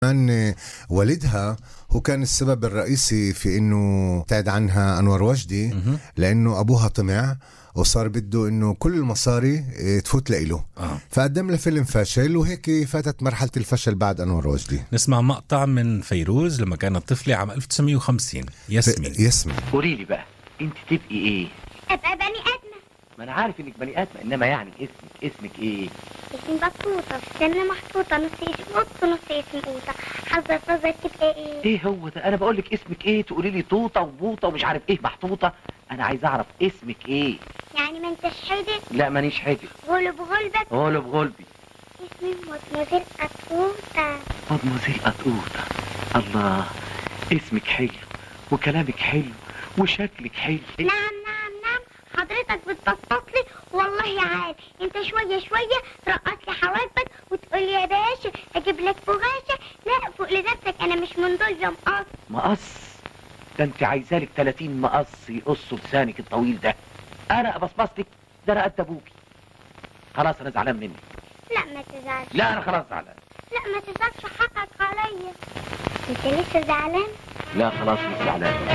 كمان والدها هو كان السبب الرئيسي في انه ابتعد عنها انور وجدي لانه ابوها طمع وصار بده انه كل المصاري إيه، تفوت لإله آه. فقدم لها فيلم فاشل وهيك فاتت مرحله الفشل بعد انور وجدي نسمع مقطع من فيروز لما كانت طفلة عام 1950 ياسمين ياسمين قولي لي بقى انت تبقي ايه ابقى بني ادمه ما انا عارف انك بني ادمه انما يعني اسمك اسمك ايه اسمي بطوطه في سن محطوطه نص اسم قط ونص اسم قوطه حظر حظر تبقى ايه ايه هو ده انا بقول لك اسمك ايه تقولي لي طوطه وبوطه ومش عارف ايه محطوطه انا عايز اعرف اسمك ايه يعني ما انتش حدث لا مانيش حاجه غلب غلبك غلب غلبي اسمي مدمزيل قطوطه مدموزيل قطوطه الله اسمك حلو وكلامك حلو وشكلك حلو نعم نعم نعم حضرتك بتبسط لي والله عاد انت شويه شويه ترقص لي حواجبك وتقول لي يا باشا اجيب لك بغاشه لا فوق لنفسك انا مش من دول يا مقص مقص ده انت عايزالك 30 مقص يقصوا لسانك الطويل ده انا ابصبصتك ده انا قد ابوكي خلاص انا زعلان منك لا ما تزعلش لا انا خلاص زعلان لا ما تزعلش حقك عليا انت لسه زعلان لا خلاص مش زعلان